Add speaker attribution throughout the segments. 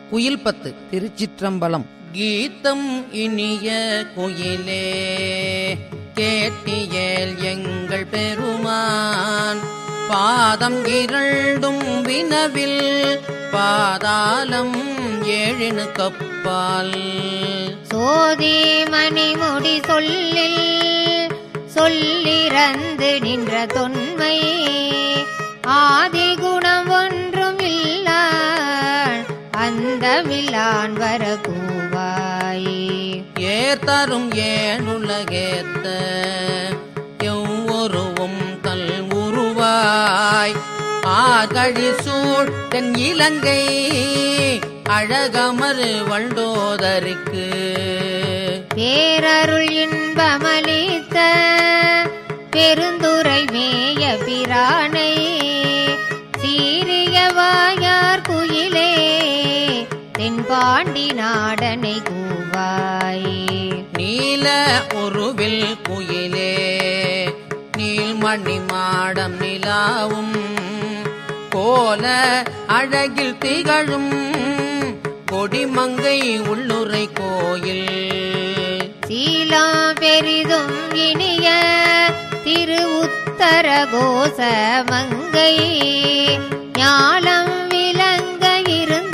Speaker 1: குயில் பத்து திருச்சிற்றம்பலம் கீதம் இனிய குயிலே கேட்டியேல் எங்கள் பெருமான் பாதம் இரண்டும் வினவில் பாதாளம் ஏழினு கப்பால்
Speaker 2: சோதி மணிமுடி சொல்லில் சொல்லிறந்து நின்ற தொன்மை ஆதி குணம் ஒன்றும் இல்லாள் அந்தமில்லான் வர கூவாய்
Speaker 1: ஏத்தரும் ஏனுலகேத்த எவ்வொருவும் கல் உருவாய் ஆகழி சூழ் தென் இலங்கை அழகமரு வண்டோதருக்கு
Speaker 2: பேரருள் இன்பமளித்த பெருந்துரை மேய பிரானை சீரிய வாயார் குயிலே தென்பாண்டி நாடனை கூவாய்
Speaker 1: நீல உருவில் குயிலே நீள்மணி மாடம் நிலாவும் கோல அழகில் திகழும் கொடிமங்கை உள்ளுரை கோயில்
Speaker 2: சீலா பெரிதும் இனிய திரு உத்தர கோச மங்கை ஞாலம் விளங்க இருந்த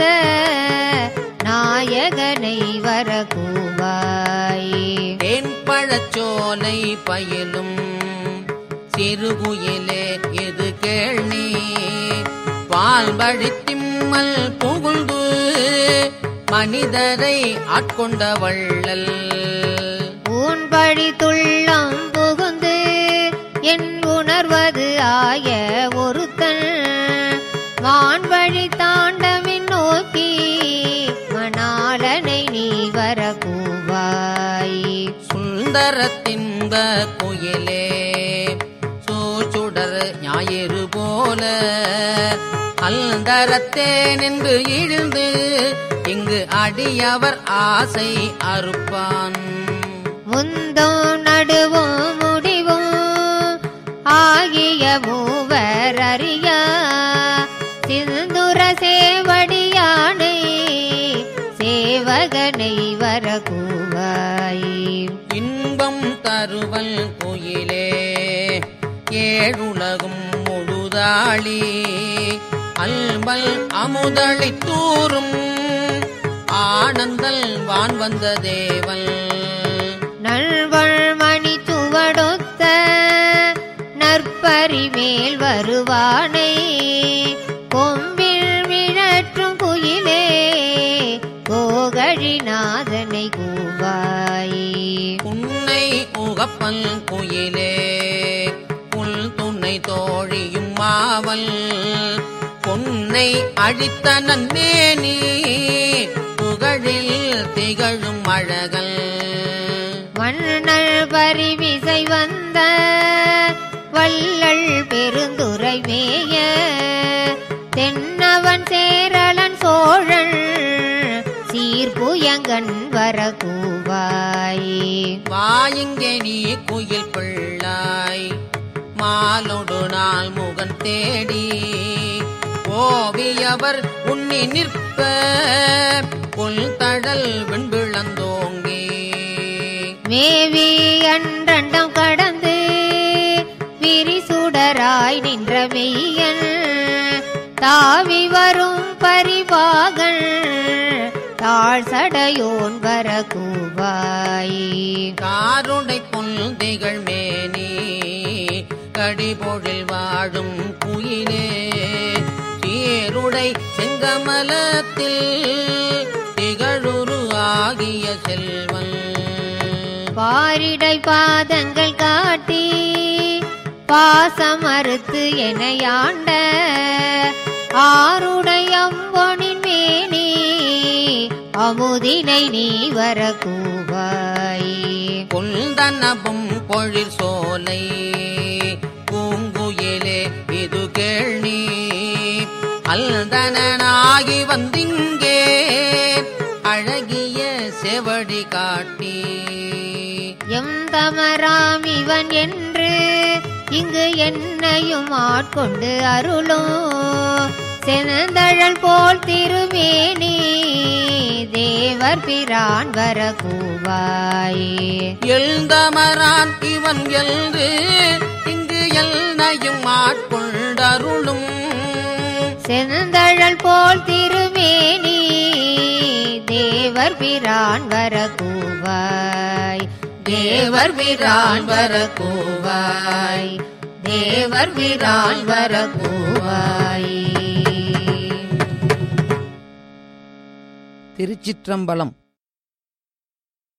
Speaker 2: நாயகனை வர கூவாய்
Speaker 1: தேன்பழச்சோலை பயிலும் சிறுகுயிலே எது கேள்வி பால்வழி திம்மல் புகுந்து மனிதரை ஆட்கொண்ட வள்ளல்
Speaker 2: ஊன்பழி துள்ளம் புகுந்து என் உணர்வது ஆய ஒருத்தன் வான்வழி தாண்டவின் நோக்கி மணாலனை நீ வர கூவாய்
Speaker 1: சுந்தரத்தின்ப குயிலே சூச்சுடர் ஞாயிறு போல அல்தரத்தே நின்று இழுந்து இங்கு அடியவர் ஆசை அறுப்பான்
Speaker 2: முந்தும் நடுவும் முடிவும் ஆகிய மூவர் அறியா சிந்துர சேவடியானை சேவகனை வர கூவாய்
Speaker 1: இன்பம் தருவல் குயிலே ஏழுலகும் முழுதாளி அல்பல் அமுதளி தூரும் ஆனந்தல் வான் வந்த தேவல்
Speaker 2: நல்வள் மணி சுவடொத்த நற்பரி மேல் வருவானை கொம்பில் விழற்றும் குயிலே கோகழிநாதனை கூவாய்
Speaker 1: உன்னை உகப்பல் குயிலே புல் துணை தோழியும் மாவல் பொன்னை அழித்த நன்னேனி புகழில் திகழும் அழகல்
Speaker 2: மன்னல் பரிவிசை வந்த வள்ளல் பெருந்துரை மேய தென்னவன் சேரலன் சோழன் சீர்புயங்கன் வர கூவாய்
Speaker 1: வாயிங்கே நீ குயில் பிள்ளாய் மாலொடு நாள் முகன் தேடி ஓவியவர் உன்னி நிற்ப புல் தடல் வெண்பிளந்தோங்கி
Speaker 2: மேவி அன்றண்டம் கடந்து விரிசுடராய் நின்ற மெய்யன் தாவி வரும் பரிவாகன் தாழ் சடையோன் வர கூவாய்
Speaker 1: காருடை புல் திகழ் மேனி கடிபொழில் வாழும் குயிலே சீருடை செங்கமலத்தில் திகழுரு ஆகிய செல்வன்
Speaker 2: பாரிடை பாதங்கள் காட்டி பாசம் மறுத்து எனையாண்ட ஆருடை அம்பொனின் மேனி அமுதினை நீ வர கூவாய்
Speaker 1: கொந்தனபும் பொழில் சோலை பூங்குயிலே இது கேள்வி அல்தனாகி வந்திங்கே அழகிய செவடி காட்டி
Speaker 2: எம் தமராம் இவன் என்று இங்கு என்னையும் ஆட்கொண்டு அருளும் செனந்தழல் போல் திருமேனி தேவர் பிரான் வர கூவாய்
Speaker 1: எழுந்தமரான் இவன் என்று இங்கு எல்லையும் ஆட்கொண்டருளும்
Speaker 2: செந்தழல் போல் திருமேனி தேவர் பிரான் வர கூவாய் தேவர் பிரான் வர கூவாய் தேவர் பிரான் வர கூவாய்
Speaker 1: திருச்சிற்றம்பலம்